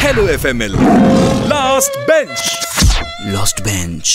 Hello FML. Last bench. Last bench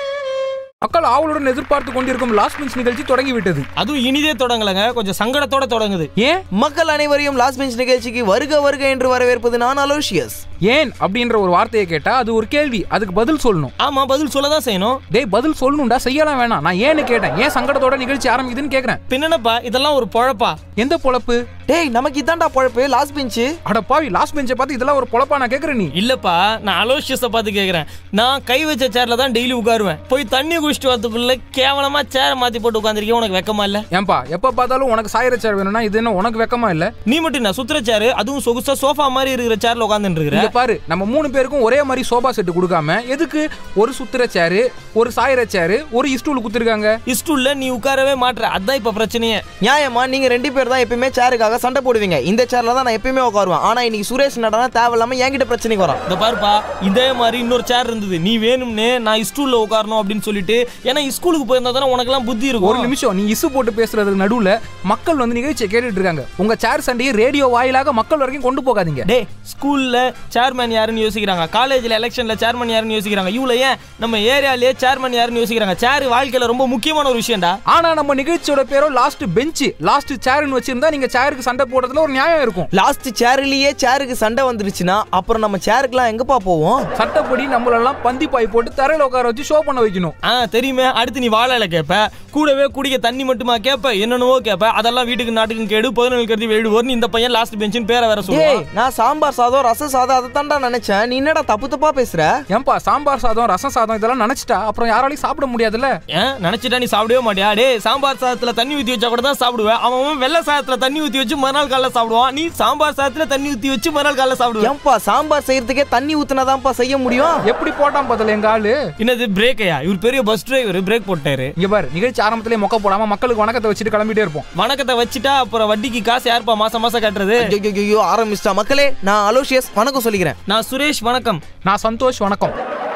மக்கள் ஆவலுடன் எதிர்பார்த்து கொண்டிருக்கும் லாஸ்ட் பெஞ்ச் நிகழ்ச்சி தொடங்கிவிட்டது அதுவும் இனிதே தொடங்கலங்க கொஞ்சம் சங்கடத்தோட தொடங்குது ஏன் மக்கள் அனைவரையும் லாஸ்ட் பெஞ்ச் நிகழ்ச்சிக்கு வருக வருக என்று வரவேற்பது நான் அலோஷியஸ் ஏன் அப்படின்ற ஒரு வார்த்தையை கேட்டா அது ஒரு கேள்வி அதுக்கு பதில் சொல்லணும் ஆமா பதில் சொல்ல தான் செய்யணும் டேய் பதில் சொல்லணும்டா செய்யலாம் வேணாம் நான் ஏன்னு கேட்டேன் ஏன் சங்கடத்தோட நிகழ்ச்சி ஆரம்பிக்குதுன்னு கேக்குறேன் பின்னப்பா இதெல்லாம் ஒரு பொழப்பா எந்த பொழப்பு டேய் நமக்கு இதான்டா பொழப்பு லாஸ்ட் பெஞ்சு அட பாவி லாஸ்ட் பெஞ்சை பார்த்து இதெல்லாம் ஒரு பொழப்பா நான் கேக்குறேன் நீ இல்லப்பா நான் அலோஷியஸை பார்த்து கேட்குறேன் நான் கை வச்ச சேர்ல தான் டெய்லி உட்காருவேன் போய் தண்ணி குடிச்சிட்டு வரதுக்குள்ள கேவலமா சேரை மாத்தி போட்டு உட்காந்துருக்கேன் உனக்கு வெக்கமா இல்ல ஏன்பா எப்ப பார்த்தாலும் உனக்கு சாயிர சேர் வேணும்னா இது என்ன உனக்கு வெக்கமா இல்ல நீ மட்டும் என்ன சுத்துற சேரு அதுவும் சொகுசா சோஃபா மாதிரி இருக்கிற சேர்ல உட்காந்துட்டு இருக்கிற இங்க பாரு நம்ம மூணு பேருக்கும் ஒரே மாதிரி சோபா செட்டு கொடுக்காம எதுக்கு ஒரு சுத்துற சேரு ஒரு சாயிர சேரு ஒரு இஸ்டூல் குத்துருக்காங்க இஸ்டூல்ல நீ உட்காரவே மாட்ற அதான் இப்ப பிரச்சனையே நியாயமா நீங்க ரெண்டு பேர் தான் எப்பயுமே சேருக்காக சண்டை போடுவீங்க இந்த சேர்ல தான் நான் எப்பயுமே உட்காருவேன் ஆனா இன்னைக்கு சுரேஷ் நடனா தேவையில்லாம என்கிட்ட பிரச்சனைக்கு வரான் இந்த பாருப்பா இதே மாதிரி இன்னொரு சேர் இருந்தது நீ வேணும்னு நான் ஸ்டூல்ல உட்காரணும் அப்படின்னு சொல்லிட்டு ஏன்னா ஸ்கூலுக்கு போயிருந்தா தானே உனக்கெல்லாம் புத்தி ஒரு இருக்கும் நிமிஷம் நீ இசு போட்டு பேசுறதுக்கு நடுவுல மக்கள் வந்து நிகழ்ச்சியை கேட்டுட்டு இருக்காங்க உங்க சேர் சண்டையை ரேடியோ வாயிலாக மக்கள் வரைக்கும் கொண்டு போகாதீங்க டே ஸ்கூல்ல சேர்மேன் யாருன்னு யோசிக்கிறாங்க காலேஜ்ல எலெக்ஷன்ல சேர்மன் யாருன்னு யோசிக்கிறாங்க இவ்வளோ ஏன் நம்ம ஏரியாலயே சேர்மன் யாருன்னு யோசிக்கிறாங்க சேர் வாழ்க்கையில ரொம்ப முக்கியமான ஒரு விஷயம்டா ஆனா நம்ம நிகழ்ச்சியோட பேரோ லாஸ்ட் பெஞ்ச் லாஸ்ட் சேர்னு வச்சிருந்தா நீங்க சேருக்கு சண்டை போடுறதுல ஒரு நியாயம் இருக்கும் லாஸ்ட் சேர்லயே சேருக்கு சண்டை வந்துருச்சுன்னா அப்புறம் நம்ம சேருக்குலாம் எங்கப்பா போவோம் சட்டப்படி நம்மளெல்லாம் பந்தி பாய் போட்டு தரையில உட்கார வச்சு ஷோ பண்ண வைக்கணும் ஆ தெரியுமே அடுத்து நீ வாழை கேட்ப கூடவே குடிக்க தண்ணி மட்டுமா கேட்ப என்னென்னவோ கேட்ப அதெல்லாம் வீட்டுக்கு நாட்டுக்கு கேடு பதினொன்று கருதி வேடுவோர்னு இந்த பையன் லாஸ்ட் பெஞ்சுன்னு பேரை வேற ஏய் சொல்லுவான் நான் சாம்பார் சாதம் ரச சாதம் அதை தான்டா நினைச்சேன் நீ என்னடா தப்பு தப்பா பேசுற ஏன்பா சாம்பார் சாதம் ரசம் சாதம் இதெல்லாம் நினைச்சிட்டா அப்புறம் யாராலையும் சாப்பிட முடியாதுல்ல ஏன் நினைச்சிட்டா நீ சாப்பிடவே மாட்டியா டேய் சாம்பார் சாதத்துல தண்ணி ஊத்தி வச்சா கூட தான் சாப்பிடுவேன் அவன் அவன் வெள்ளை சாதத்துல தண்ணி ஊத்தி வச்சு மறுநாள் காலைல சாப்பிடுவான் நீ சாம்பார் சாதத்துல தண்ணி ஊத்தி வச்சு மறுநாள் காலைல சாப்பிடுவேன் ஏன்பா சாம்பார் செய்யறதுக்கே தண்ணி ஊத்துனாதான்ப்பா செய்ய முடியும் எப்படி போட்டான் பார்த்தல எங்க ஆளு என்னது பிரேக்கையா இவர் பெரிய பஸ் டிரைவர் பிரேக் போட்டாரு இங்க பாரு நிகழ்ச்சி ஆரம்பத்திலே மொக்க போடாம மக்களுக்கு வணக்கத்தை வச்சுட்டு கிளம்பிட்டே இருப்போம் வணக்கத்தை வச்சுட்டா அப்புறம் வட்டிக்கு காசு யாருப்பா மாசம் மாசம் கட்டுறது ஐயோ ஆரம்பிச்சிட்டா மக்களே நான் அலோஷியஸ் வணக்கம் சொல்லிக்கிறேன் நான் சுரேஷ் வணக்கம் நான் சந்தோஷ் வணக்கம்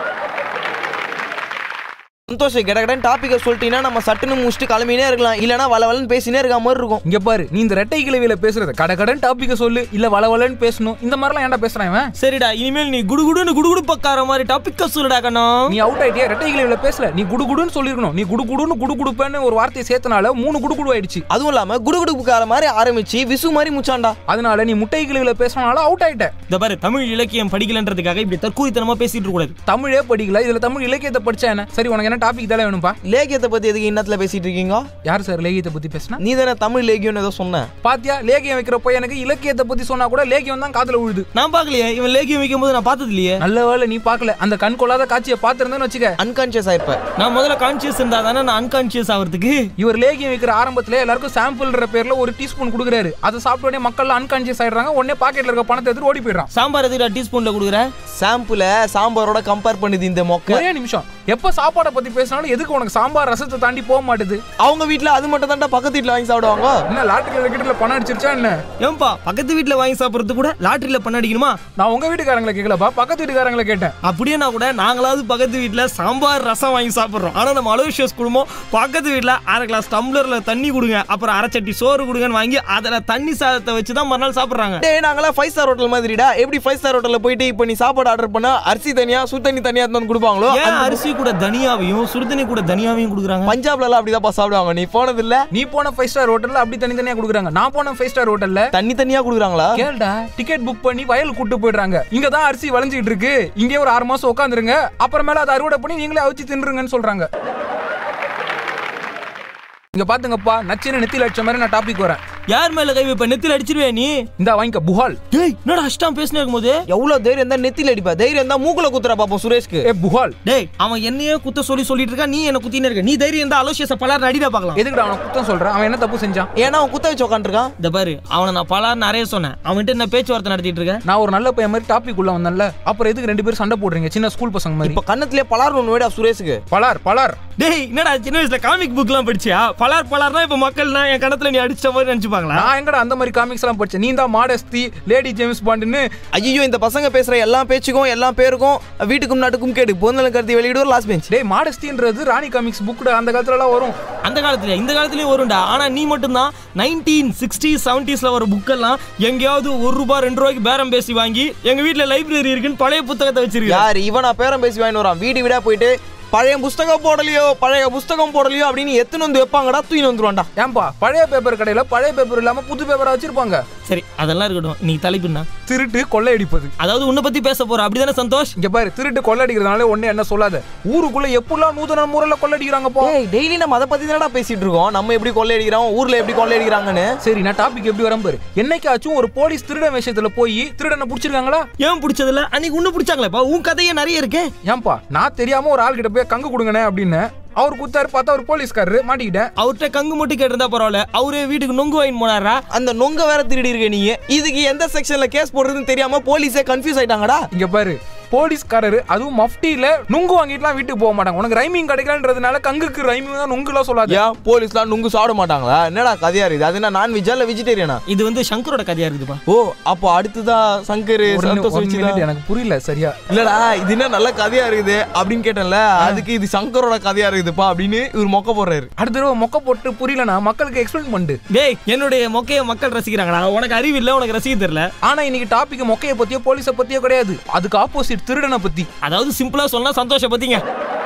சந்தோஷ் கடகடன் டாபிக்கை சொல்லிட்டீங்கன்னா நம்ம சட்டுன்னு முடிச்சுட்டு கிளம்பினே இருக்கலாம் இல்லனா வளவலன்னு பேசினே இருக்க மாதிரி இருக்கும் இங்க பாரு நீ இந்த ரெட்டை கிழவியில பேசுறது கடகடன் டாபிக்க சொல்லு இல்ல வளவலன்னு பேசணும் இந்த மாதிரிலாம் ஏன்டா பேசுறான் இவன் சரிடா இனிமேல் நீ குடுகுடுன்னு குடுகுடு பக்கார மாதிரி டாபிக்க சொல்லுடா கண்ணம் நீ அவுட் ஆயிட்டியா ரெட்டை கிழவியில பேசல நீ குடுகுடுன்னு சொல்லிருக்கணும் நீ குடுகுடுன்னு குடுகுடுப்பேன்னு ஒரு வார்த்தையை சேர்த்தனால மூணு குடுகுடு ஆயிடுச்சு அதுவும் இல்லாம குடுகுடுப்புக்கார மாதிரி ஆரம்பிச்சு விசு மாதிரி முச்சாண்டா அதனால நீ முட்டை கிழவியில பேசுறனால அவுட் ஆயிட்ட இந்த பாரு தமிழ் இலக்கியம் படிக்கலன்றதுக்காக இப்படி தற்கூரித்தனமா பேசிட்டு இருக்க கூடாது தமிழே படிக்கல இதுல தமிழ் இலக்கியத்தை படிச்சா என்ன சரி உனக்கு என்ன டாபிக் தானே வேணும்பா லேகியத்தை பத்தி எதுக்கு இன்னத்துல பேசிட்டு இருக்கீங்க யார் சார் லேகியத்தை பத்தி பேசினா நீ தானே தமிழ் லேகியம்னு ஏதோ சொன்ன பாத்தியா லேகியம் வைக்கிற பையனுக்கு இலக்கியத்தை பத்தி சொன்னா கூட லேகியம் தான் காதுல விழுது நான் பார்க்கலையே இவன் லேக்கியம் வைக்கும் போது நான் பார்த்தது இல்லையே நல்ல வேளை நீ பார்க்கல அந்த கண் கொள்ளாத காட்சியை பார்த்திருந்தேன்னு வச்சுக்க அன்கான்சியஸ் ஆயிருப்ப நான் முதல்ல கான்சியஸ் இருந்தா தானே நான் அன்கான்சியஸ் ஆகிறதுக்கு இவர் லேகியம் வைக்கிற ஆரம்பத்துல எல்லாருக்கும் சாம்பிள்ன்ற பேர்ல ஒரு டீஸ்பூன் கொடுக்குறாரு அதை சாப்பிட்ட உடனே மக்கள் அன்கான்சியஸ் ஆயிடுறாங்க உடனே பாக்கெட்ல இருக்க பணத்தை எடுத்து ஓடி போயிடுறான் சாம்பார் எதுக்கு டீஸ்பூன்ல கொடுக்குற சாம்பிள சாம்பாரோட கம்பேர் பண்ணுது இந்த மொக்க ஒரே நிமிஷம் எப்ப சாப்பாடை பத்தி பேசினாலும் எதுக்கு உனக்கு சாம்பார் ரசத்தை தாண்டி போக மாட்டுது அவங்க வீட்ல அது மட்டும் தான்டா பக்கத்து வீட்ல வாங்கி சாப்பிடுவாங்க என்ன லாட்டரி கிட்ட பணம் அடிச்சிருச்சா என்ன ஏன்பா பக்கத்து வீட்ல வாங்கி சாப்பிடுறது கூட லாட்டரியில பண்ண அடிக்கணுமா நான் உங்க வீட்டுக்காரங்களை கேட்கலப்பா பக்கத்து வீட்டுக்காரங்களை கேட்டேன் அப்படியே நான் கூட நாங்களாவது பக்கத்து வீட்ல சாம்பார் ரசம் வாங்கி சாப்பிடுறோம் ஆனா நம்ம அலோஷியஸ் குடும்பம் பக்கத்து வீட்ல அரை கிளாஸ் டம்ளர்ல தண்ணி கொடுங்க அப்புறம் அரை சட்டி சோறு கொடுங்கன்னு வாங்கி அதுல தண்ணி சாதத்தை வச்சு தான் மறுநாள் சாப்பிடுறாங்க டேய் நாங்களாம் ஃபைவ் ஸ்டார் ஹோட்டல் மாதிரிடா எப்படி ஃபைவ் ஸ்டார் ஹோட்டல்ல போயிட்டு இப்போ நீ சாப்பாடு ஆர்டர் பண்ணா அரிசி தனியா சுடு தண்ணி தனியா எடுத்து வந்து கொடுப்பாங்களோ ஏன் அரிசி கூட தனியாவையும் சுடுதண்ணி கூட தனியாவையும் கொடுக்குறாங்க பஞ்சாப்ல எல்லாம் அப்படிதான்ப்பா சாப்பிடுவாங்க நீ போனது இல்ல நீ போன ஃபைவ் ஸ்டார் ஹோட்டல்ல அப்படி தனி தனியா கொடுக்குறாங்க நான் போன ஃபைவ் ஸ்டார் ஹோட்டல்ல தண்ணி தனியா குடுக்குறாங்களா கேளுடா டிக்கெட் புக் பண்ணி வயல் கூட்டு போயிடுறாங்க இங்க தான் அரிசி வளைஞ்சிட்டு இருக்கு இங்கே ஒரு ஆறு மாசம் உட்காந்துருங்க அப்புறமேல அதை அறுவடை பண்ணி நீங்களே அவிச்சு தின்றுங்கன்னு சொல்றாங்க இங்க பாத்துங்கப்பா நச்சுன்னு நெத்தியில் அடிச்ச மாதிரி நான் டாபிக் வரேன் யார் மேல கை வைப்ப நெத்தில அடிச்சிருவே நீ இந்த வாங்கிக்க புகால் டேய் என்னடா அஷ்டம் பேசினே இருக்கும்போது எவ்வளவு தைரியம் இருந்தா நெத்தில அடிப்பா தைரியம் இருந்தா மூக்குல குத்துறா பாப்போம் சுரேஷ்க்கு ஏ புகால் டேய் அவன் என்னையே குத்த சொல்லி சொல்லிட்டு இருக்கா நீ என்ன குத்தினே இருக்க நீ தைரியம் இருந்தா அலோசியஸ பலார் அடிடா பார்க்கலாம் எதுக்குடா அவனை குத்தம் சொல்றேன் அவன் என்ன தப்பு செஞ்சான் ஏன்னா அவன் குத்த வச்சு உட்காந்துருக்கான் இந்த பாரு அவனை நான் பலார் நிறைய சொன்னேன் அவன்கிட்ட என்ன பேச்சுவார்த்தை நடத்திட்டு இருக்க நான் ஒரு நல்ல பையன் மாதிரி டாபிக் உள்ள வந்தேன்ல அப்புறம் எதுக்கு ரெண்டு பேரும் சண்டை போடுறீங்க சின்ன ஸ்கூல் பசங்க மாதிரி இப்ப கண்ணத்திலே பலார் ஒன்று வேடா சுரேஷுக்கு பலார் பலார் டேய் என்னடா சின்ன வயசுல காமிக் புக்லாம் படிச்சியா பலார் பலார்னா இப்ப மக்கள்னா என் கணத்துல நீ அடிச்ச மாதிரி நினைச்சு படிச்சிருப்பாங்களா நான் எங்கடா அந்த மாதிரி காமிக்ஸ் எல்லாம் படிச்சேன் நீ தான் மாடஸ்தி லேடி ஜேம்ஸ் பாண்டுன்னு ஐயோ இந்த பசங்க பேசுற எல்லா பேச்சுக்கும் எல்லா பேருக்கும் வீட்டுக்கும் நாட்டுக்கும் கேடு பொதுநல கருதி வெளியிடுவோம் லாஸ்ட் பெஞ்ச் டேய் மாடஸ்தின்றது ராணி காமிக்ஸ் புக்குடா அந்த காலத்துல எல்லாம் வரும் அந்த காலத்துல இந்த காலத்துலயும் வரும்டா ஆனா நீ மட்டும்தான் நைன்டீன் சிக்ஸ்டி செவன்டிஸ்ல வர புக்கெல்லாம் எங்கேயாவது ஒரு ரூபாய் ரெண்டு ரூபாய்க்கு பேரம் பேசி வாங்கி எங்க வீட்ல லைப்ரரி இருக்குன்னு பழைய புத்தகத்தை வச்சிருக்கேன் யார் இவனா பேரம் பேசி வாங்கிட்டு வரான் வீடு வீடா போயிட்டு பழைய புஸ்தகம் போடலையோ பழைய புஸ்தகம் போடலையோ அப்படின்னு எத்தனை வந்து வைப்பாங்கடா தூக்கின்னு வந்துருவான்டா ஏன்பா பழைய பேப்பர் கடையில பழைய பேப்பர் இல்லாம புது பேப்பரா வச்சிருப்பாங்க சரி அதெல்லாம் இருக்கட்டும் நீ தலைப்புன்னா திருட்டு கொள்ளையடிப்பது அதாவது உன்னை பத்தி பேச போற அப்படிதானே சந்தோஷ் இங்க பாரு திருட்டு கொள்ளடிக்கிறதுனால ஒண்ணு என்ன சொல்லாத ஊருக்குள்ள எப்படிலாம் நூதன முறையில கொள்ளடிக்கிறாங்கப்பா ஏய் டெய்லி நம்ம அதை பத்தி தானடா பேசிட்டு இருக்கோம் நம்ம எப்படி கொள்ளையடிக்கிறோம் ஊர்ல எப்படி கொள்ளையடிக்கிறாங்கன்னு சரி நான் டாபிக் எப்படி வரேன் பாரு என்னைக்காச்சும் ஒரு போலீஸ் திருடன் விஷயத்துல போய் திருடனை புடிச்சிருக்காங்களா ஏன் பிடிச்சதுல அன்னைக்கு உன்னை பிடிச்சாங்களேப்பா உன் கதையே நிறைய இருக்கே ஏன்பா நான் தெரியாம ஒரு ஆள் கிட்ட போய் கங்கு கொடுங்கண்ணே அப்படின்னு அவர் குத்தாரு பார்த்தா ஒரு போலீஸ்காரரு மாட்டிக்கிட்டேன் அவர்கிட்ட கங்கு மட்டும் கேட்டிருந்தா பரவாயில்ல அவரே வீட்டுக்கு நொங்கு வாங்கி போனாரா அந்த நொங்க வேற திருடி இருக்க நீ இதுக்கு எந்த செக்ஷன்ல கேஸ் போடுறதுன்னு தெரியாம போலீஸே கன்ஃபியூஸ் ஆயிட்டாங்கடா இங்க பாரு போலீஸ்காரரு அதுவும் மஃப்டியில நுங்கு வாங்கிட்டுலாம் வீட்டுக்கு போக மாட்டாங்க உனக்கு ரைமிங் கிடைக்கலன்றதுனால கங்குக்கு ரைமிங் தான் நுங்குலாம் சொல்லாது ஏன் போலீஸ்லாம் நுங்கு சாப்பிட மாட்டாங்களா என்னடா கதையா இருக்குது அது என்ன நான்வெஜ்ஜா இல்ல வெஜிடேரியனா இது வந்து சங்கரோட கதையா இருக்குதுப்பா ஓ அப்போ அடுத்ததான் சங்கர் ஒரு நிமி- சந்தோஷ் ஒரு வச்சுதான். minute, எனக்கு புரியல சரியா இல்லடா இது என்ன நல்ல கதையா இருக்குது அப்படின்னு கேட்டேன்ல அதுக்கு இது சங்கரோட கதையா இருக்குதுப்பா அப்படின்னு இவர் மொக்க போடுறாரு அடுத்த தடவை மொக்க போட்டு புரியலனா மக்களுக்கு எக்ஸ்பிளைன் பண்ணு டேய் என்னுடைய மொக்கைய மக்கள் ரசிக்கிறாங்கடா உனக்கு அறிவு இல்ல உனக்கு ரசிக்க தெரியல ஆனா இன்னைக்கு டாபிக் மொக்கைய பத்தியோ போலீஸ பத்தியோ கிடையாது அதுக்கு ஆப்போசிட் திருடனை பத்தி அதாவது சிம்பிளா சொன்னா சந்தோஷ பத்திங்க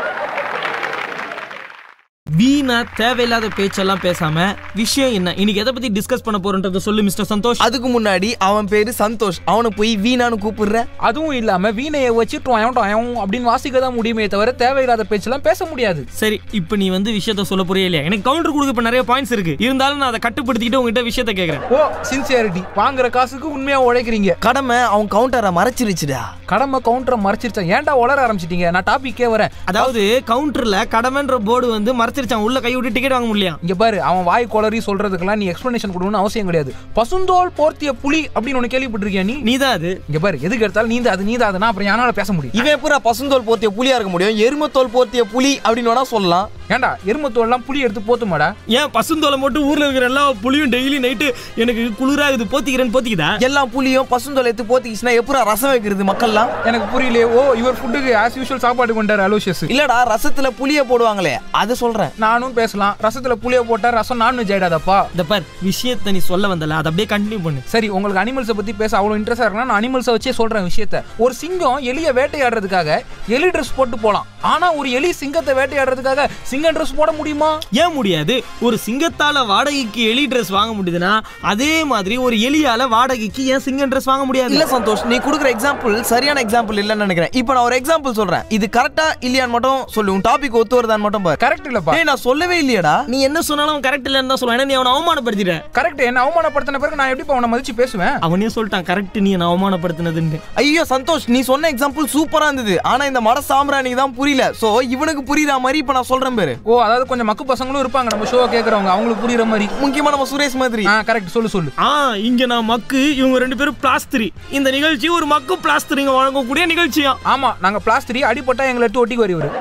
வீணா தேவையில்லாத பேச்செல்லாம் பேசாம விஷயம் என்ன இன்னைக்கு எதை பத்தி டிஸ்கஸ் பண்ண போறன்றத சொல்லு மிஸ்டர் சந்தோஷ் அதுக்கு முன்னாடி அவன் பேரு சந்தோஷ் அவனை போய் வீணான்னு கூப்பிடுற அதுவும் இல்லாம வீணையை வச்சு டொயம் டொயம் அப்படின்னு வாசிக்க தான் முடியுமே தவிர தேவையில்லாத பேச்செல்லாம் பேச முடியாது சரி இப்போ நீ வந்து விஷயத்த சொல்ல போறியா இல்லையா எனக்கு கவுண்டர் கொடுக்க இப்ப நிறைய பாயிண்ட்ஸ் இருக்கு இருந்தாலும் நான் அதை கட்டுப்படுத்திக்கிட்டு உங்ககிட்ட விஷயத்த கேக்குறேன் ஓ சின்சியாரிட்டி வாங்குற காசுக்கு உண்மையா உழைக்கிறீங்க கடமை அவன் கவுண்டரை மறைச்சிருச்சுடா கடமை கவுண்டரை மறைச்சிருச்சா ஏன்டா உளர ஆரம்பிச்சிட்டீங்க நான் டாபிக்கே வரேன் அதாவது கவுண்டர்ல கடமைன்ற போர்டு வந்து மறைச்சிருச்சான் உள்ள கை விட்டு டிக்கெட் வாங்க முடியல இங்க பாரு அவன் வாய் கொளறி சொல்றதுக்கெல்லாம் நீ எக்ஸ்பிளனேஷன் கொடுக்கணும்னு அவசியம் கிடையாது பசுந்தோல் போர்த்திய புலி அப்படின்னு ஒண்ணு கேள்விப்பட்டிருக்கியா நீ நீதான் அது இங்க பாரு எதுக்கு எடுத்தாலும் நீந்த அது நீந்த அதுனா அப்புறம் யானால பேச முடியும் இவன் எப்படா பசுந்தோல் போர்த்திய புலியா இருக்க முடியும் எருமத்தோல் போர்த்திய புலி அப்படின்னு வேணா சொல்லலாம் ஏன்டா எருமத்தோல்லாம் புளி எடுத்து போத்துமாடா ஏன் பசுந்தோலை மட்டும் ஊர்ல இருக்கிற எல்லா புளியும் டெய்லி நைட்டு எனக்கு குளிராகுது போத்திக்கிறேன்னு போத்திக்குதா எல்லா புலியும் பசுந்தோல் எடுத்து போத்திக்கிச்சுன்னா எப்படா ரசம் வைக்கிறது மக்கள்லாம் எனக்கு புரியலையே ஓ இவர் ஃபுட்டுக்கு ஆஸ் யூஷுவல் சாப்பாடு கொண்டாரு அலோஷியஸ் இல்லடா ரசத்துல புளிய போடுவாங்களே அது சொல்றேன் நானும் பேசலாம் ரசத்துல புளிய போட்டா ரசம் நான்வெஜ் ஆயிடாதப்பா இந்த பார் விஷயத்தை நீ சொல்ல வந்தல அதை அப்படியே கண்டினியூ பண்ணு சரி உங்களுக்கு அனிமல்ஸை பத்தி பேச அவ்வளவு இன்ட்ரெஸ்டா இருக்குன்னா நான் அனிமல்ஸை வச்சே சொல்றேன் விஷயத்த ஒரு சிங்கம் எலியை வேட்டையாடுறதுக்காக எலி ட்ரெஸ் போட்டு போலாம் ஆனா ஒரு எலி சிங்கத்தை வேட்டையாடுறதுக்காக சிங்கம் ட்ரெஸ் போட முடியுமா ஏன் முடியாது ஒரு சிங்கத்தால வாடகைக்கு எலி ட்ரெஸ் வாங்க முடியுதுன்னா அதே மாதிரி ஒரு எலியால வாடகைக்கு ஏன் சிங்கம் ட்ரெஸ் வாங்க முடியாது இல்ல சந்தோஷ் நீ கொடுக்குற எக்ஸாம்பிள் சரியான எக்ஸாம்பிள் இல்லைன்னு நினைக்கிறேன் இப்போ நான் ஒரு எக்ஸாம்பிள் சொல்றேன் இது கரெக்டா இல்லையான்னு மட்டும் சொல்லு உன் டாபிக் ஒத்து வருதான்னு மட்டும் பாரு கரெக்ட் இல்லப்பா டேய் நான் சொல்லவே இல்லையடா நீ என்ன சொன்னாலும் கரெக்ட் இல்லைன்னு தான் சொல்லுவேன் ஏன்னா நீ அவனை அவமானப்படுத்திட்ட கரெக்ட் என்ன அவமானப்படுத்தின பிறகு நான் எப்படி அவனை மதிச்சு பேசுவேன் அவனே சொல்லிட்டான் கரெக்ட் நீ என்ன அவமானப்படுத்தினதுன்னு ஐயோ சந்தோஷ் நீ சொன்ன எக்ஸாம்பிள் சூப்பரா இருந்தது ஆனா இந்த மட சாம்பிராணிக்கு தான் புரியல சோ இவனுக்கு புரியுற மாதிரி இப்ப நான் சொல்றேன் பேரு ஓ அதாவது கொஞ்சம் மக்கு பசங்களும் இருப்பாங்க நம்ம ஷோ கேக்குறவங்க அவங்களுக்கு புரியுற மாதிரி முக்கியமா நம்ம சுரேஷ் மாதிரி ஆ கரெக்ட் சொல்லு சொல்லு ஆ இங்க நான் மக்கு இவங்க ரெண்டு பேரும் பிளாஸ்திரி இந்த நிகழ்ச்சி ஒரு மக்கு பிளாஸ்திரிங்க வழங்கக்கூடிய நிகழ்ச்சியா ஆமா நாங்க பிளாஸ்டரி அடிப்பட்டா எங்களை எடுத்து ஒட்டி வருவாரு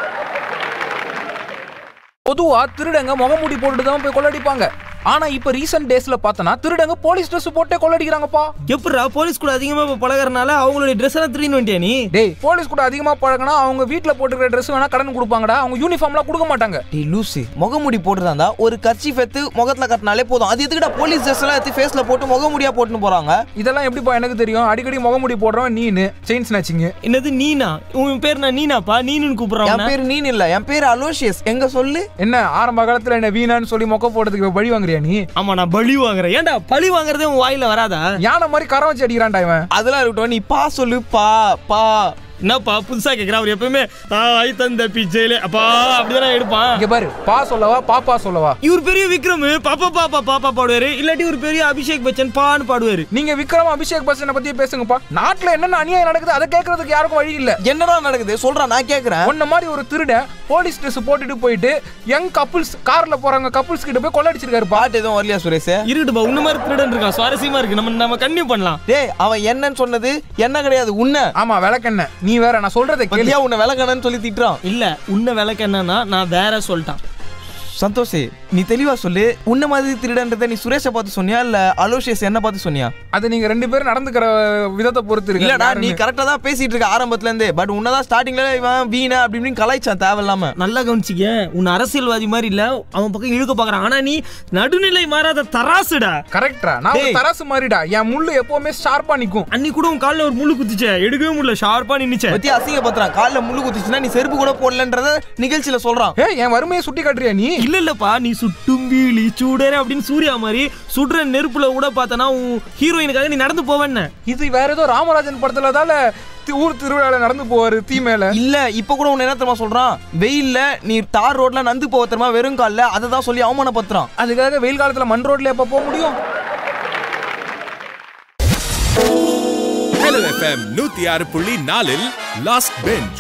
பொதுவா திருடங்க முகமூடி போட்டுட்டு தான் போய் கொள்ளடிப்பாங்க ஆனா இப்ப ரீசன்ட் டேஸ்ல பார்த்தனா திருடங்க போலீஸ் Dress போட்டே கொள்ளடிக்கிறாங்கப்பா எப்படிடா போலீஸ் கூட அதிகமா இப்ப பழகுறனால அவங்களுடைய ட்ரெஸ் எல்லாம் திருடின்னு வந்துட்டியா நீ டேய் போலீஸ் கூட அதிகமா பழகினா அவங்க வீட்ல போட்டுக்கிற Dress வேணா கடன் கொடுப்பாங்கடா அவங்க யூனிஃபார்ம்லாம் கொடுக்க மாட்டாங்க டேய் லூசு முகமுடி போட்டுருந்தா ஒரு கர்ச்சீஃப் எடுத்து முகத்துல கட்டினாலே போதும் அது எதுக்குடா போலீஸ் ட்ரெஸ் எல்லாம் எடுத்து ஃபேஸ்ல போட்டு முகமுடியா போட்டுன்னு போறாங்க இதெல்லாம் எப்படிப்பா எனக்கு தெரியும் அடிக்கடி முகமூடி போடுறவன் நீனு செயின் ஸ்நாச்சிங் என்னது நீனா உன் பேர் நான் நீனாப்பா நீனுன்னு என் கூப்பிடுறான் பேர் நீன் இல்ல என் பேர் அலோஷியஸ் எங்க சொல்லு என்ன ஆரம்ப காலத்துல என்ன வீணான்னு சொல்லி மொக்க போடுறதுக்கு இப்ப பழி வாங்குறியா நீ ஆமா நான் பழி வாங்குறேன் ஏன்டா பழி வாங்குறதே உன் வாயில வராதா யானை மாதிரி கரம் வச்சு அடிக்கிறான்டா இவன் அதெல்லாம் இருக்கட்டும் நீ பா சொல்லு பா பா என்னப்பா புதுசா கேக்குறா அவர் எப்பவுமே தாய் தந்த பிச்சையிலே அப்பா அப்படிதானே எடுப்பான் இங்க பாரு பா சொல்லவா பாப்பா சொல்லவா இவர் பெரிய விக்ரம் பாப்பா பாப்பா பாப்பா பாடுவாரு இல்லாட்டி ஒரு பெரிய அபிஷேக் பச்சன் பான்னு பாடுவாரு நீங்க விக்ரம் அபிஷேக் பச்சனை பத்தி பேசுங்கப்பா நாட்டுல என்னென்ன அநியாயம் நடக்குது அதை கேட்கறதுக்கு யாருக்கும் வழி இல்ல என்னடா நடக்குது சொல்றா நான் கேக்குறேன் உன்ன மாதிரி ஒரு திருடன் போலீஸ் ட்ரெஸ் போட்டுட்டு போயிட்டு யங் கப்புள்ஸ் கார்ல போறாங்க கப்புள்ஸ் கிட்ட போய் கொள்ளடிச்சிருக்காருப்பா பாட்டு எதுவும் வரலையா சுரேஷ் இருக்கட்டுப்பா உன்ன மாதிரி திருடன் இருக்கான் சுவாரஸ்யமா இருக்கு நம்ம நம்ம கன்டினியூ பண்ணலாம் டேய் அவன் என்னன்னு சொன்னது என்ன கிடையாது உன்ன ஆமா விளக்கெண்ண நீ வேற நான் சொல்றதை கேளு பத்தியா உன்னை விளக்கணும்னு சொல்லி திட்டுறான் இல்ல உன்ன விளக்கு என்னன்னா நான் வேற சொல்லிட்டான் சந்தோஷ் நீ தெளிவா சொல்லு உன்ன மாதிரி திருடன்றதை நீ சுரேஷை பார்த்து சொன்னியா இல்ல அலோஷியஸ் என்ன பார்த்து சொன்னியா அது நீங்க ரெண்டு பேரும் நடந்துக்கிற விதத்தை பொறுத்து இருக்கு இல்லடா நீ யாருன்னு. கரெக்டா தான் பேசிட்டு இருக்க ஆரம்பத்துல இருந்தே பட் உன்னதான் ஸ்டார்டிங்ல இவன் வீணா அப்படி இப்படின்னு கலாய்ச்சான் தேவையில்லாம நல்லா கவனிச்சிக்க உன் அரசியல்வாதி மாதிரி இல்ல அவன் பக்கம் இழுக்க பாக்குறான் ஆனா நீ நடுநிலை மாறாத தராசுடா கரெக்டா நான் ஒரு டேய். தராசு மாதிரிடா என் முள்ளு எப்பவுமே ஷார்ப்பா நிக்கும் அன்னி கூட உன் கால்ல ஒரு முள்ளு குத்திச்சே எடுக்கவே முடியல ஷார்ப்பா நின்னுச்சே பத்தி அசிங்கப்படுத்துறான் கால்ல முள்ளு குத்திச்சுன்னா நீ செருப்பு கூட போடலன்றத நிகழ்ச்சியில சொல்றான் ஏ என் வறுமையை சுட்டி காட்டுறியா நீ இல்ல இல்லப்பா நீ சுட்டும் வீழி சூடரே அப்படின்னு சூர்யா மாதிரி சுடுற நெருப்புல கூட பார்த்தனா உன் ஹீரோயினுக்காக நீ நடந்து போவேன்ன இது வேற ஏதோ ராமராஜன் படத்துல தால தி- ஊர் திருவிழால நடந்து போவாரு தீ மேல இல்ல இப்ப கூட உன்ன என்ன தெரியுமா சொல்றான் வெயில்ல நீ தார் ரோட்ல நந்து போக தெரியுமா வெறும் கால்ல அதை தான் சொல்லி அவமானப்படுத்துறான் அதுக்காக வெயில் காலத்துல மண் ரோட்ல எப்ப போக முடியும் ஹலோ எஃப்எம் நூத்தி ஆறு புள்ளி நாலில் லாஸ்ட் பெஞ்ச்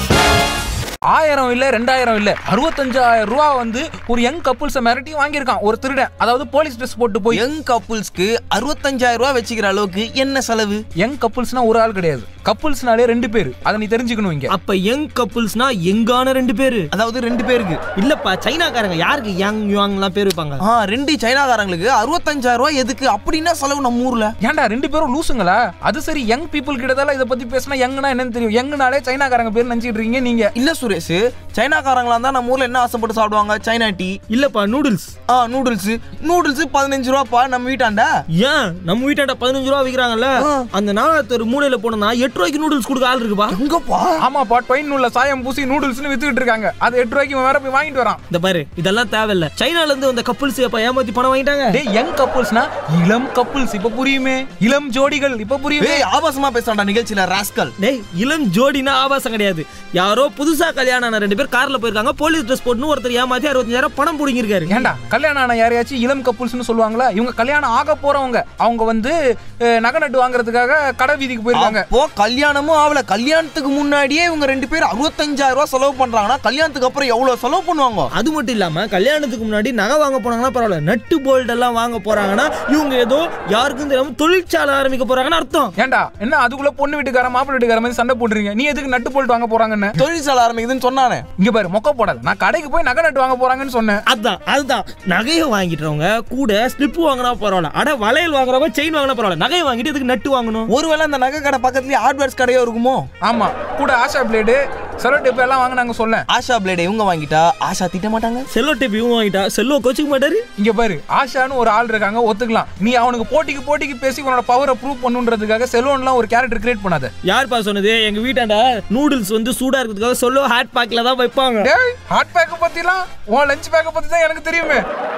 ஆயிரம் இல்ல ரெண்டாயிரம் இல்ல அறுபத்தஞ்சாயிரம் ரூபா வந்து ஒரு யங் கப்புள்ஸ மிரட்டி வாங்கியிருக்கான் ஒரு திருடன் அதாவது போலீஸ் ட்ரெஸ் போட்டு போய் யங் கப்புள்ஸ்க்கு அறுபத்தஞ்சாயிரம் ரூபாய் வச்சுக்கிற அளவுக்கு என்ன செலவு யங் கப்புள்ஸ்னா ஒரு ஆள் கிடையாது கப்புள்ஸ்னாலே ரெண்டு பேர் அதை நீ தெரிஞ்சுக்கணும் இங்க அப்ப யங் கப்புள்ஸ்னா எங்கான ரெண்டு பேரு அதாவது ரெண்டு பேருக்கு இல்லப்பா சைனாக்காரங்க யாருக்கு யங் யுவாங்லாம் பேர் வைப்பாங்க ஆ ரெண்டு சைனாக்காரங்களுக்கு அறுபத்தஞ்சாயிரம் ரூபாய் எதுக்கு அப்படின்னா செலவு நம்ம ஊர்ல ஏன்டா ரெண்டு பேரும் லூசுங்களா அது சரி யங் பீப்புள் கிட்டதால இதை பத்தி பேசினா யங்னா என்னன்னு தெரியும் யங்னாலே சைனாக்காரங்க பேர் நினைச்சிட்டு இருக்கீங்க நீங்க இல்ல சுரேஷ் சைனாக்காரங்களா இருந்தா நம்ம ஊர்ல என்ன ஆசைப்பட்டு சாப்பிடுவாங்க சைனா டீ இல்லப்பா நூடுல்ஸ் ஆ நூடுல்ஸ் நூடுல்ஸ் பதினஞ்சு ரூபாப்பா நம்ம வீட்டாண்டா ஏன் நம்ம வீட்டாண்ட பதினஞ்சு ரூபா விற்கிறாங்கல்ல அந்த நாலாத்தர் மூலையில போனா எட்டு ரூபாய்க்கு நூடுல்ஸ் கொடுக்க ஆள் இருக்குப்பா எங்கப்பா ஆமாப்பா டொயின் உள்ள சாயம் பூசி நூடுல்ஸ்னு வித்துக்கிட்டு இருக்காங்க அது எட்டு ரூபாய்க்கு இவன் வேற போய் வாங்கிட்டு வரான் இந்த பாரு இதெல்லாம் தேவையில்ல சைனால இருந்து வந்த கப்புள்ஸ் எப்ப ஏமாத்தி பணம் வாங்கிட்டாங்க டேய் யங் கப்புள்ஸ்னா இளம் கப்புள்ஸ் இப்ப புரியுமே இளம் ஜோடிகள் இப்ப புரியுமே ஏய் ஆபாசமா பேசுறான்டா நிகழ்ச்சியில ராஸ்கல் டேய் இளம் ஜோடினா ஆபாசம் கிடையாது யாரோ புதுசா கல்யாணம் ஆன ரெண்டு பேர் கார்ல போயிருக்காங்க போலீஸ் ட்ரெஸ் போட்டுன்னு ஒருத்தர் ஏமாத்தி அறுபத்தஞ்சாயிரம் பணம் புடிங்கிருக்காரு ஏன்டா கல்யாணம் ஆன யாரையாச்சும் இளம் கப்புள்ஸ்னு சொல்லுவாங்களா இவங்க கல்யாணம் ஆக போறவங்க அவங்க வந்து அஹ், நகை நட்டு வாங்குறதுக்காக கடை வீதிக்கு போயிருக்காங்க அப்போ கல்யாணமும் ஆகல கல்யாணத்துக்கு முன்னாடியே இவங்க ரெண்டு பேரும் அறுபத்தஞ்சாயிரம் ரூபாய் செலவு பண்றாங்கன்னா கல்யாணத்துக்கு அப்புறம் எவ்வளவு செலவு பண்ணுவாங்க அது மட்டும் இல்லாம கல்யாணத்துக்கு முன்னாடி நகை வாங்க போனாங்கன்னா பரவாயில்ல நட்டு போல்ட் எல்லாம் வாங்க போறாங்கன்னா இவங்க ஏதோ யாருக்கும் தெரியாம தொழிற்சாலை ஆரம்பிக்க போறாங்கன்னு அர்த்தம் ஏன்டா என்ன அதுக்குள்ள பொண்ணு வீட்டுக்கார மாப்பிள்ளை வீட்டுக்கார மாதிரி சண்டை போடுறீங்க நீ எதுக்கு நட்டு போல்ட் வாங்க போறாங்கன்னு தொழிற்சாலை ஆரம்பிக்குதுன்னு சொன்னானே இங்க பாரு மொக்க போடாது நான் கடைக்கு போய் நகை நட்டு வாங்க போறாங்கன்னு சொன்னேன் அதான் அதுதான் நகையை வாங்கிட்டுறவங்க கூட ஸ்லிப் வாங்கினா பரவாயில்ல அட வளையல் வாங்குறவங்க செயின் வாங்கினா பரவாயில்ல நகையை வாங்கிட்டு இதுக்கு நட்டு வாங்கணும் ஒருவேளை அந்த நகை கடை பக்கத்துலயே ஹார்ட்வேர்ஸ் கடையோ இருக்குமோ ஆமா கூட ஆஷா பிளேடு செலோ டேப் எல்லாம் வாங்கினாங்க சொல்ல ஆஷா பிளேட் இவங்க வாங்கிட்டா ஆஷா திட்ட மாட்டாங்க செல்லோ டேப் இவங்க வாங்கிட்டா செல்லோ கோச்சிக்க மாட்டாரு இங்க பாரு ஆஷான்னு ஒரு ஆள் இருக்காங்க ஒத்துக்கலாம் நீ அவனுக்கு போட்டிக்கு போட்டிக்கு பேசி உன்னோட பவரை ப்ரூவ் பண்ணுன்றதுக்காக செலோன்லாம் ஒரு கேரக்டர் கிரியேட் பண்ணாத யார்ப்பா சொன்னது எங்க வீட்டாண்ட நூடுல்ஸ் வந்து சூடா இருக்கிறதுக்காக சொல்லோ ஹாட் பேக்ல தான் வைப்பாங்க டேய் ஹாட் பேக்க பத்திலாம் உன் லஞ்ச் பேக்க பத்தி தான் எனக்கு தெரியுமே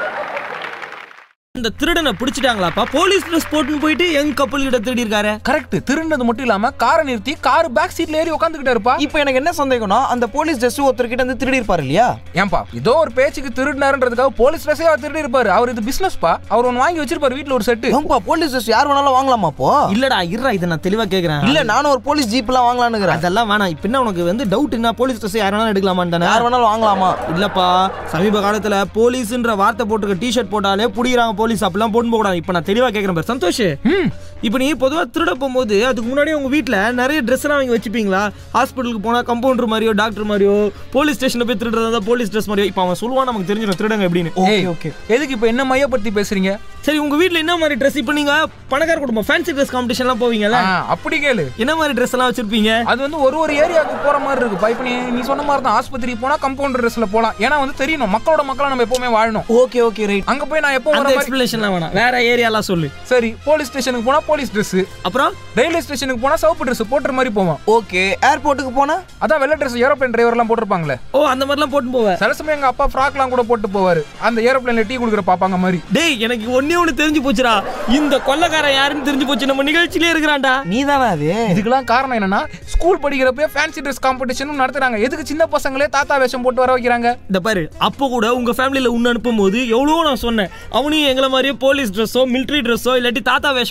இந்த திருடனை பிடிச்சிட்டாங்களாப்பா போலீஸ் ட்ரெஸ் போட்டுன்னு போயிட்டு எங்க கப்பல் கிட்ட திருடி இருக்காரு கரெக்ட் திருடினது மட்டும் இல்லாம காரை நிறுத்தி கார் பேக் சீட்ல ஏறி உட்காந்துக்கிட்டே இருப்பா இப்போ எனக்கு என்ன சந்தேகம்னா அந்த போலீஸ் ட்ரெஸ் ஒருத்தர்கிட்ட இருந்து திருடி இருப்பாரு இல்லையா ஏன்பா ஏதோ ஒரு பேச்சுக்கு திருடினாருன்றதுக்காக போலீஸ் ட்ரெஸ்ஸே அவர் திருடி இருப்பாரு அவர் இது பிசினஸ் பா அவர் ஒன்னு வாங்கி வச்சிருப்பாரு வீட்ல ஒரு செட்டு ஏன்பா போலீஸ் ட்ரெஸ் யார் வேணாலும் வாங்கலாமா அப்போ இல்லடா இருடா இதை நான் தெளிவா கேக்குறேன் இல்ல நானும் ஒரு போலீஸ் ஜீப்லாம் வாங்கலாம்னுக்கிறேன் அதெல்லாம் வேணாம் இப்ப என்ன உனக்கு வந்து டவுட் என்ன போலீஸ் ட்ரெஸ் யார் வேணாலும் எடுக்கலாமான்னு தானே யார் வேணாலும் வாங்கலாமா இல்லப்பா சமீப காலத்துல போலீஸ்ன்ற வார்த்தை போட்டுக்க டிஷர்ட் போட்டாலே புடிக்கிறாங்க போலீஸ் அப்படிலாம் போட்டு போக கூடாது இப்ப நான் தெளிவா கேக்குறேன் பாரு சந்தோஷ் இப்போ நீ பொதுவா திருட போகும்போது அதுக்கு முன்னாடி உங்க வீட்ல நிறைய ட்ரெஸ் எல்லாம் வாங்கி வச்சுப்பீங்களா ஹாஸ்பிட்டலுக்கு போனா கம்பவுண்டர் மாதிரியோ டாக்டர் மாதிரியோ போலீஸ் ஸ்டேஷன்ல போய் திருடுறதா போலீஸ் ட்ரெஸ் மாதிரியோ இப்போ அவன் சொல்லுவான் நமக்கு தெரிஞ்சிடும் திருடங்க எப்படின்னு ஓகே ஏய், ஓகே எதுக்கு இப்ப என்ன மையப்படுத்தி பேசுறீங்க சரி உங்க வீட்ல என்ன மாதிரி ட்ரெஸ் இப்போ நீங்க பணக்கார குடும்பம் ஃபேன்சி ட்ரெஸ் காம்படிஷன்லாம் போவீங்கல்ல ஆ, அப்படி கேளு என்ன மாதிரி ட்ரெஸ் எல்லாம் வச்சிருப்பீங்க அது வந்து ஒரு ஒரு ஏரியாவுக்கு போற மாதிரி இருக்கு இப்ப நீ நீ சொன்ன மாதிரி தான் ஆஸ்பத்திரிக்கு போனா கம்பவுண்டர் ட்ரெஸ்ல போலாம் ஏன்னா வந்து தெரியணும் மக்களோட மக்களா நம்ம எப்பவுமே வாழணும் ஓகே ஓகே ரைட் அங்க போய் நான் எப்போ வர அந்த மாதிரி எக்ஸ்பிளேஷன்லாம் வேணாம் வேற ஏரியாலாம் சொல்லு சரி போலீஸ் ஸ்டேஷனுக்கு போனா போலீஸ் Dress அப்புறம் ரயில்வே ஸ்டேஷனுக்கு போனா சிவப்பு Dress போட்டுற மாதிரி போவோம் ஓகே ஏர்போர்ட்டுக்கு போனா அதான் வெள்ளை Dress ஏரோப்ளேன் டிரைவர் எல்லாம் போட்டிருப்பாங்களே ஓ அந்த மாதிரிலாம் போட்டு போவேன் சில சமயம் எங்க அப்பா ஃப்ராக்லாம் கூட போட்டு போவாரு அந்த ஏரோப்ளேன்ல டீ குடுக்குற பாப்பாங்க மாதிரி டேய் எனக்கு ஒண்ணே ஒண்ணு தெரிஞ்சு போச்சுடா இந்த கொள்ளக்காரன் யாருன்னு தெரிஞ்சு போச்சு நம்ம நிகழ்ச்சியிலே இருக்கிறான்டா நீ தானே அது இதுக்கெல்லாம் காரணம் என்னன்னா ஸ்கூல் படிக்கிறப்ப ஃபேன்சி ட்ரெஸ் காம்படிஷனும் நடத்துறாங்க எதுக்கு சின்ன பசங்களே தாத்தா வேஷம் போட்டு வர வைக்கிறாங்க இந்த பாரு அப்போ கூட உங்க ஃபேமிலியில உன்ன அனுப்பும் போது எவ்வளவோ நான் சொன்னேன் அவனையும் எங்களை மாதிரியே போலீஸ் ட்ரெஸ்ஸோ மிலிட்ரி ட்ரெஸ்ஸோ இல்லாட்டி தாத்தா வேஷமோ போட்டு அனுப்பு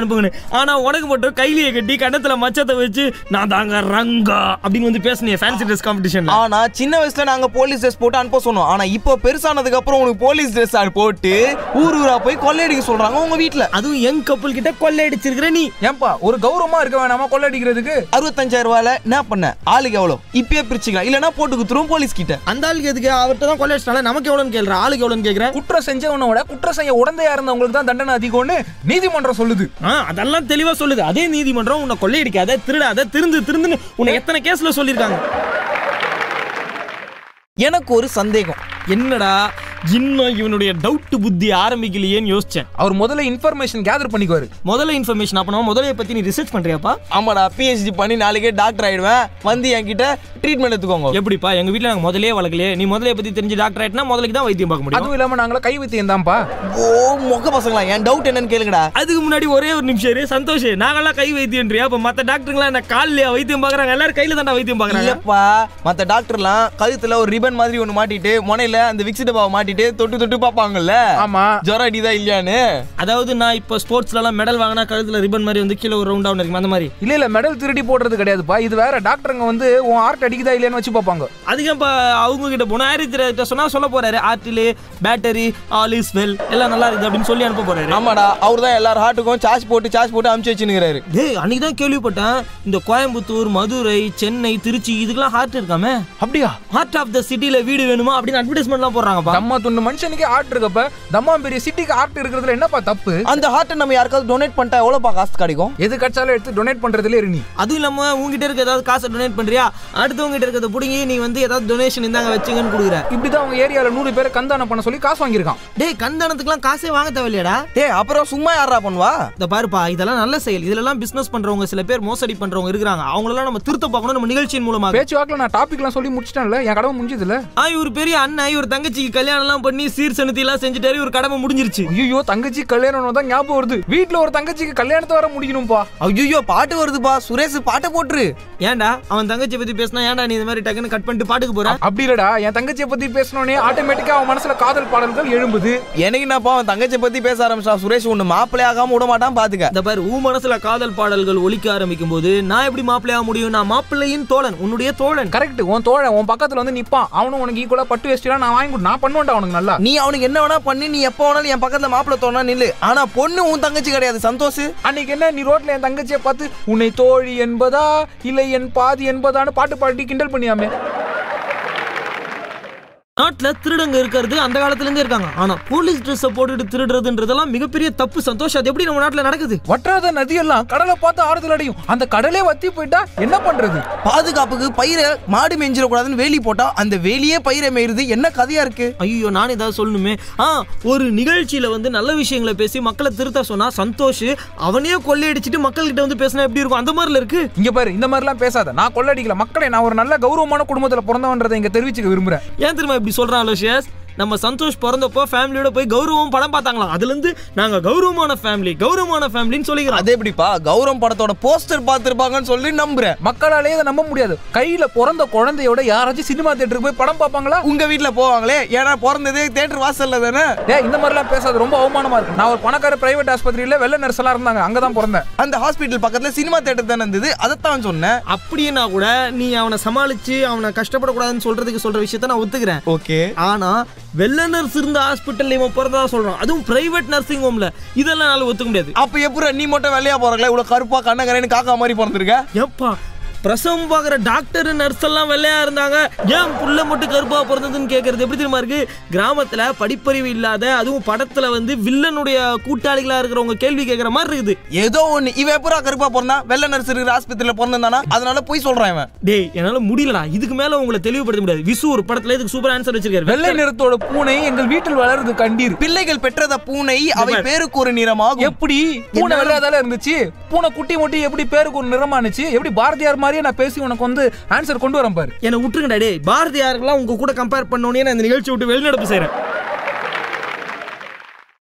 அனுப்புங்கன்னு ஆனா உனக்கு மட்டும் கைலியை கட்டி கண்ணத்துல மச்சத்தை வச்சு நான் தாங்க ரங்கா அப்படின்னு வந்து பேசுனீங்க ஃபேன்சி ட்ரெஸ் காம்படிஷன்ல ஆனா சின்ன வயசுல நாங்க போலீஸ் ட்ரெஸ் போட்டு அனுப்ப சொன்னோம் ஆனா இப்போ பெருசானதுக்கு அப்புறம் உனக்கு போலீஸ் ட்ரெஸ் போட்டு ஊர் ஊரா போய் கொள்ளையடிக்க சொல்றாங்க உங்க வீட்ல அதுவும் யங் கப்பல் கிட்ட கொள்ளை அடிச்சிருக்கிற நீ ஏன்பா ஒரு கௌரவமா இருக்க வேணாமா கொள்ளடிக்கிறதுக்கு அறுபத்தஞ்சாயிரம் ரூபாயில என்ன பண்ண ஆளுக்கு எவ்வளவு இப்பயே பிரிச்சுக்கலாம் இல்லனா போட்டு குத்துரும் போலீஸ் கிட்ட அந்த ஆளுக்கு எதுக்கு அவர்கிட்ட தான் கொள்ளை அடிச்சால நமக்கு எவ்வளோன்னு கேட்குற ஆளுக்கு எவ்வளோன்னு கேட்குறேன் குற்றம் செஞ்சவனோட குற்றம் செய்ய உடந்தையா இருந்தவங்களுக்கு தான் தண்டனை அதிகம்னு நீதிமன்றம் சொல்லுது ஆ அதெல்லாம் தெளிவா சொல்லுது அதே நீதிமன்றம் உன்னை கொள்ளையடிக்காத திருடாத திருந்து திருந்துன்னு உன்னை எத்தனை கேஸ்ல சொல்லியிருக்காங்க எனக்கு ஒரு சந்தேகம் என்னடா இன்னும் இவனுடைய டவுட் புத்தி ஆரம்பிக்கலையேன்னு யோசிச்சேன் அவர் முதல்ல இன்ஃபர்மேஷன் கேதர் பண்ணிக்குவாரு முதல்ல இன்ஃபர்மேஷன் அப்போ முதலைய பத்தி நீ ரிசர்ச் பண்றியாப்பா ஆமாடா பிஹெச்டி பண்ணி நாளைக்கே டாக்டர் ஆயிடுவேன் வந்து என்கிட்ட ட்ரீட்மெண்ட் எடுத்துக்கோங்க எப்படிப்பா எங்க வீட்ல நாங்க முதலே வளர்க்கலையே நீ முதலைய பத்தி தெரிஞ்சு டாக்டர் ஆயிட்டுனா முதலுக்கு தான் வைத்தியம் பார்க்க முடியும் அதுவும் இல்லாம நாங்கள கை வைத்தியம் தான்ப்பா ஓ மொக்க பசங்களா என் டவுட் என்னன்னு கேளுங்கடா அதுக்கு முன்னாடி ஒரே ஒரு நிமிஷம் இரு சந்தோஷ் நாங்கெல்லாம் கை வைத்தியன்றியா அப்ப மத்த டாக்டருங்களா என்ன கால்லையா வைத்தியம் பாக்குறாங்க எல்லாரும் கையில தாண்டா வைத்தியம் பாக்குறாங்க இல்லப்பா மத்த டாக்டர்லாம் கழுத்துல ஒரு ரிபன் மாதிரி ஒண்ணு மாட்டிட்டு முனையில அந்த விக்ஸ் டப்பாவை மாட்டிட்டு தொட்டு தொட்டு பாப்பாங்கல்ல ஆமா ஜுரம் அடிதா இல்லையான்னு அதாவது நான் இப்போ ஸ்போர்ட்ஸ்ல எல்லாம் மெடல் வாங்கினா கழுத்துல ரிபன் மாதிரி வந்து கீழே ஒரு ரவுண்ட் டவுன் இருக்கும் அந்த மாதிரி இல்ல இல்ல மெடல் திருடி போடுறது கிடையாதுப்பா இது வேற டாக்டருங்க வந்து உன் ஆர்ட் அடிக்குதா இல்லையான்னு வச்சு பார்ப்பாங்க அதுக்கு இப்போ அவங்க கிட்ட போனா ஆரித்திர சொன்னா சொல்ல போறாரு ஆர்டிலே பேட்டரி ஆல் இஸ் வெல் எல்லாம் நல்லா இருக்குது அப்படின்னு சொல்லி அனுப்ப போறாரு ஆமாடா அவர் தான் எல்லார் ஹார்ட்டுக்கும் சார்ஜ் போட்டு சார்ஜ் போட்டு அமுச்சு வச்சுனுங்கிறாரு டேய் அன்னைக்கு தான் கேள்விப்பட்டேன் இந்த கோயம்புத்தூர் மதுரை சென்னை திருச்சி இதுக்கெல்லாம் ஹார்ட் இருக்காமே அப்படியா ஹார்ட் ஆஃப் த சிட்டில வீடு வேணுமா அப்படின்னு அட்வர்டைஸ்மெண்ட்லாம் போடுறாங்கப்பா தம்மா துண்டு மனுஷனுக்கே ஆர்ட் இருக்கப்ப தம்மா பெரிய சிட்டிக்கு ஆர்ட் இருக்கிறதுல என்னப்பா தப்பு அந்த ஹார்ட்டை நம்ம யாருக்காவது டொனேட் பண்ணிட்டா எவ்வளோப்பா காசு கிடைக்கும் எது கிடைச்சாலும் எடுத்து டொனேட் பண்றதுல இரு நீ அதுவும் இல்லாம உங்ககிட்ட இருக்க ஏதாவது காசை டொனேட் பண்றியா அடுத்தவங்க கிட்ட இருக்கிறத புடுங்கி நீ வந்து ஏதாவது டொனேஷன் இந்தாங்க வச்சுங்கன்னு கொடுக்குற இப்படிதான் அவங்க ஏரியால நூறு பேரை கந்தானம் பண்ண சொல்லி காசு வாங்கியிருக்கான் டேய் கந்தனத்துக்குலாம் காசே வாங்க தேவையில்லையாடா டேய் அப்புறம் சும்மா யாரா பண்ணுவா இந்த பாருப்பா இதெல்லாம் நல்ல செயல் இதெல்லாம் பிசினஸ் பண்றவங்க சில பேர் மோசடி பண்றவங்க இருக்கிறாங்க அவங்களெல்லாம் நம்ம திருத்த பார்க்கணும் நம்ம நிகழ்ச்சியின் மூலமாக பேச்சு வாக்குல நான் டாபிக்லாம் சொல்லி முடிச்சிட்டேன்ல என் கடமை முடிஞ்சதுல ஆ இவர் பெரிய அண்ணன் இவர் தங்கச்சிக்கு கல்யாணம் எல்லாம் பண்ணி சீர் சனத்தி எல்லாம் செஞ்சுட்டாரு இவர் கடமை முடிஞ்சிருச்சு ஐயோ தங்கச்சி கல்யாணம் தான் ஞாபகம் வருது வீட்ல ஒரு தங்கச்சிக்கு கல்யாணத்தை வர முடிக்கணும்பா ஐயோ பாட்டு வருதுப்பா சுரேஷ் பாட்டை போட்டுரு ஏன்டா அவன் தங்கச்சியை பத்தி பேசினா ஏன்டா நீ இந்த மாதிரி டக்குன்னு கட் பண்ணிட்டு பாட்டுக்கு போற அப்படி இல்லடா என் தங்கச்சியை பத்தி பேசணுனே ஆட்டோமேட்டிக்கா அவன் மனசுல காதல் பாடல்கள் எழும்புது எனக்கு என்னப்பா அவன் தங்கச்சியை பத்தி பேச ஆரம்பிச்சா சுரேஷ் ஒண்ணு மாப்பிள்ளை ஆகாம விட மாட்டான் பாத்துக்க இந்த பாரு உன் மனசுல காதல் பாடல்கள் ஒலிக்க ஆரம்பிக்கும் போது நான் எப்படி மாப்பிள்ளையாக முடியும் நான் மாப்பிள்ளையின் தோழன் உன்னுடைய தோழன் கரெக்ட் உன் தோழன் உன் பக்கத்துல வந்து நிப்பான் அவனும் உனக்கு ஈக்குவலா பட்டு வேஸ்டிலாம் நான் வாங்கி கொடு நான் பண்ணுவேன்டா உனக்கு நல்லா நீ அவனுக்கு என்ன வேணா பண்ணி நீ எப்போ வேணாலும் என் பக்கத்துல மாப்பிள்ளை தோணா நில்லு ஆனா பொண்ணு உன் தங்கச்சி கிடையாது சந்தோஷ் அன்னைக்கு என்ன நீ ரோட்ல என் தங்கச்சியை பார்த்து உன்னை தோழி என்பதா இல்லை என் பாதி என்பதான்னு பாட்டு பாடி கிண்டல் பண்ணியாமே நாட்டுல திருடங்க இருக்கிறது அந்த காலத்துல இருந்தே இருக்காங்க ஆனா போலீஸ் ட்ரெஸ் போட்டுட்டு திருடுறதுன்றதெல்லாம் மிகப்பெரிய தப்பு சந்தோஷ் அது எப்படி நம்ம நாட்டுல நடக்குது வற்றாத நதியெல்லாம் கடலை பார்த்து ஆறுதல் அடையும் அந்த கடலே வத்தி போயிட்டா என்ன பண்றது பாதுகாப்புக்கு பயிரை மாடு மேய்ஞ்சிடக்கூடாதுன்னு வேலி போட்டா அந்த வேலியே பயிரை மேயுறது என்ன கதையா இருக்கு ஐயோ நான் ஏதாவது சொல்லணுமே ஆ ஒரு நிகழ்ச்சியில வந்து நல்ல விஷயங்களை பேசி மக்களை திருத்த சொன்னா சந்தோஷ் அவனே கொள்ளையடிச்சிட்டு மக்கள்கிட்ட வந்து பேசினா எப்படி இருக்கும் அந்த மாதிரில இருக்கு இங்க பாரு இந்த மாதிரிலாம் பேசாத நான் கொள்ளடிக்கல மக்களை நான் ஒரு நல்ல கௌரவமான குடும்பத்துல பிறந்தவன்றதை இங்க தெரிவிச்சுக்க விரும்புறேன் ஏன் தெரியுமா இப்படி சொல்றான் அலோஷியஸ் நம்ம சந்தோஷ் பிறந்தப்போ ஃபேமிலியோட போய் கௌரவம் படம் பார்த்தாங்களாம் அதுல இருந்து நாங்க கௌரவமான ஃபேமிலி கௌரவமான ஃபேமிலின்னு சொல்லிக்கிறோம் அது எப்படிப்பா கௌரவம் படத்தோட போஸ்டர் பார்த்திருப்பாங்கன்னு சொல்லி நம்புறேன் மக்களாலே இதை நம்ப முடியாது கையில பிறந்த குழந்தையோட யாராச்சும் சினிமா தியேட்டருக்கு போய் படம் பார்ப்பாங்களா உங்க வீட்ல போவாங்களே ஏன்னா பிறந்ததே தேட்டர் வாசல்ல தானே ஏய் இந்த மாதிரிலாம் பேசாத ரொம்ப அவமானமா இருக்கு நான் ஒரு பணக்கார பிரைவேட் ஆஸ்பத்திரியில வெள்ள நர்ஸ் எல்லாம் இருந்தாங்க அங்கதான் பிறந்தேன் அந்த ஹாஸ்பிட்டல் பக்கத்துல சினிமா தேட்டர் தானே இருந்தது அதைத்தான் சொன்னேன் அப்படின்னா கூட நீ அவனை சமாளிச்சு அவனை கஷ்டப்படக்கூடாதுன்னு சொல்றதுக்கு சொல்ற விஷயத்த நான் ஒத்துக்கிறேன் ஓகே ஆனா வெள்ள நர்ஸ் இருந்த ஹாஸ்பிட்டல் இவன் பிறந்ததா சொல்றான் அதுவும் பிரைவேட் நர்சிங் ஹோம்ல இதெல்லாம் என்னால ஒத்துக்க முடியாது அப்ப எப்படி நீ மட்டும் வெள்ளையா போறங்களே இவ்வளவு கருப்பா கண்ணகரேன்னு காக்கா மாதிரி பிறந்திருக்க எப்பா பிரசவம் பார்க்குற டாக்டர் நர்ஸ் எல்லாம் வெள்ளையா இருந்தாங்க ஏன் புள்ள மட்டும் கருப்பா பிறந்ததுன்னு கேட்கறது எப்படி தெரியுமா இருக்கு கிராமத்துல படிப்பறிவு இல்லாத அதுவும் படத்துல வந்து வில்லனுடைய கூட்டாளிகளா இருக்கிறவங்க கேள்வி கேட்கற மாதிரி இருக்குது ஏதோ ஒண்ணு இவன் எப்பரா கருப்பா பிறந்தான் வெள்ளை நர்ஸ் இருக்கிற ஆஸ்பத்திரியில பிறந்தானா அதனால போய் சொல்றான் இவன் டேய் என்னால முடியலடா இதுக்கு மேல உங்களை தெளிவுபடுத்த முடியாது விசு ஒரு படத்துல இதுக்கு சூப்பர் ஆன்சர் வச்சிருக்காரு வெள்ளை நிறத்தோட பூனை எங்கள் வீட்டில் வளருது கண்டீர் பிள்ளைகள் பெற்றத பூனை அவை பேருக்கு ஒரு நிறமாகும் எப்படி பூனை வெள்ளையாதால இருந்துச்சு பூனை குட்டி முட்டி எப்படி பேருக்கு ஒரு நிறமானுச்சு எப்படி பாரதியார் மாதிரியே நான் பேசி உனக்கு வந்து ஆன்சர் கொண்டு வரேன் பாரு என்னை விட்டுருங்கடா டேய் பாரதியாருக்கெல்லாம் உங்க கூட கம்பேர் பண்ணோன்னே நான் இந்த நிகழ்ச்சி விட்டு வெளிநடப்பு செய்றேன்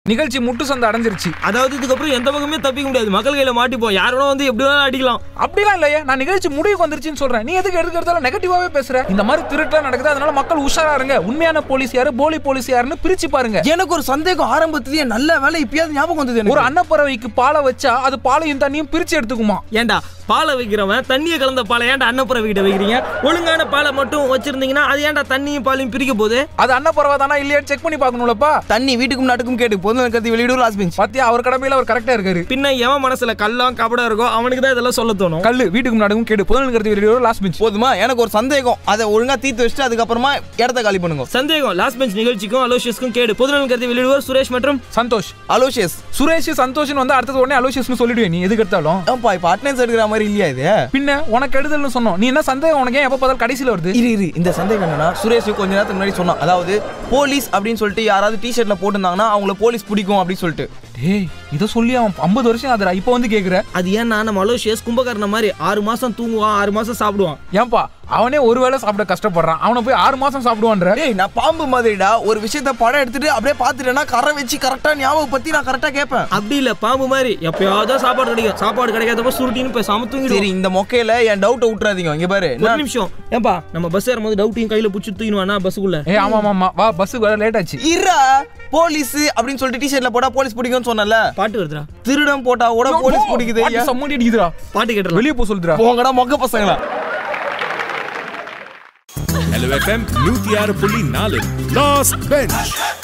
நிகழ்ச்சி முட்டு சந்தை அடைஞ்சிருச்சு அதாவது இதுக்கப்புறம் எந்த பக்கமே தப்பிக்க முடியாது மக்கள் கையில மாட்டிப்போம் யார் வேணா வந்து எப்படி வேணா அடிக்கலாம் அப்படிலாம் இல்லையே நான் நிகழ்ச்சி முடிவுக்கு வந்துருச்சுன்னு சொல்றேன் நீ எதுக்கு எடுக்க எடுத்தாலும் நெகட்டிவாவே பேசுற இந்த மாதிரி திருட்டா நடக்குது அதனால மக்கள் உஷாரா இருங்க உண்மையான போலீஸ் யாரு போலி போலீஸ் யாருன்னு பிரிச்சு பாருங்க எனக்கு ஒரு சந்தேகம் ஆரம்பத்திலேயே நல்ல வேலை இப்பயாவது ஞாபகம் வந்தது ஒரு எனக்கு அன்னப்பறவைக்கு பாலை வச்சா அது பாலையும் தண்ணியும் பிரிச்சு எடுத்துக்குமா ஏன்டா பாலை வைக்கிறவன் தண்ணியை கலந்த பாலை ஏன்டா அன்னப்புறம் வீட்டை வைக்கிறீங்க ஒழுங்கான பாலை மட்டும் வச்சிருந்தீங்கன்னா அது ஏன்டா தண்ணியும் பாலையும் பிரிக்க போகுது அது அன்னப்பறவை தானா இல்லையா செக் பண்ணி பார்க்கணும்லப்பா தண்ணி வீட்டுக்கும் நாட்டுக்கும் கேட்டு பொது கருத்து வெளியிடும் லாஸ்ட் பெஞ்ச் பாத்தியா அவர் கடமையில அவர் கரெக்டா இருக்காரு பின்ன எவன் மனசுல கல்லாம் கபடம் இருக்கோ அவனுக்கு தான் இதெல்லாம் சொல்ல தோணும் கல்லு வீட்டுக்கு முன்னாடி கேடு புதன் கருத்து வெளியோட லாஸ்ட் பெஞ்ச் போதுமா எனக்கு ஒரு சந்தேகம் அதை ஒழுங்கா தீர்த்து வச்சுட்டு அதுக்கப்புறமா இடத்த காலி பண்ணுங்க சந்தேகம் லாஸ்ட் பெஞ்ச் நிகழ்ச்சிக்கும் அலோசியஸ்க்கும் கேடு பொதுநலன் கருதி வெளியிடுவோர் சுரேஷ் மற்றும் சந்தோஷ் அலோஷியஸ் சுரேஷ் சந்தோஷ்னு வந்து அடுத்தது உடனே அலோசியஸ்னு சொல்லிடுவே நீ எதுக்கு எடுத்தாலும் ஏன்பா இப்போ அட்டனன்ஸ் எடுக்கிற மாதிரி இல்லையா இது பின்ன உனக்கு எடுதல்னு சொன்னோம் நீ என்ன சந்தேகம் உனக்கு ஏன் எப்ப பார்த்தாலும் கடைசியில வருது இரு இரு இந்த சந்தேகம் என்னன்னா சுரேஷ் கொஞ்ச நேரத்துக்கு முன்னாடி சொன்னான் அதாவது போலீஸ் அப்படின்னு சொல்லிட்டு யாராவது டிஷர்ட்ல போட்டிருந்தாங்கன்னா அவங்கள போலீஸ் பிடிக்கும் அப்படின்னு சொல்லிட்டு டேய் இத சொல்லி அவன் 50 வருஷம் ஆகுதுடா இப்போ வந்து கேக்குற அது ஏன்னா நம்ம அலோசியஸ் கும்பகர்ண மாதிரி ஆறு மாசம் தூங்குவான் ஆறு மாசம் சாப்பிடுவான் ஏன்பா அவனே ஒரு வேளை சாப்பிட கஷ்டப்படுறான் அவனை போய் ஆறு மாசம் சாப்பிடுவான்ற டேய் நான் பாம்பு மாதிரிடா ஒரு விஷயத்த படம் எடுத்துட்டு அப்படியே பார்த்துட்டேன்னா கரை வச்சு கரெக்டா ஞாபகம் பத்தி நான் கரெக்டா கேட்பேன் அப்படி இல்ல பாம்பு மாதிரி எப்பயாவது சாப்பாடு கிடைக்கும் சாப்பாடு கிடைக்காதப்ப சுருட்டின்னு பேசாம சரி தூங்கிடுவோம் இந்த மொக்கையில என் டவுட்டை விட்டுறாதீங்க இங்க பாரு ஒரு நான் நிமிஷம் ஏன்பா நம்ம பஸ் ஏறும்போது டவுட்டையும் கையில பிடிச்சி தூக்கிடுவானா பஸ்ஸுக்குள்ள ஏ ஆமா ஆமா ஆமா வா பஸ்ஸுக்கு வர லேட் ஆச்சு இரா போலீஸ் அப்படின்னு சொல்லிட்டு டிஷர்ட்ல போட்டா போலீஸ் பிடிக்கும்னு சொன்னல பாட்டு வருதுடா திருடம் போட்டா கூட போலீஸ் பிடிக்குது பாட்டு சம்மடி அடிக்குதுடா பாட்டு கேட்டுலாம் வெளியே போ சொல்லுடா போங்கடா மொக்க பசங்களா ஹலோ எஃப்எம் நூத்தி ஆறு புள்ளி நாலு லாஸ்ட் பெஞ்ச்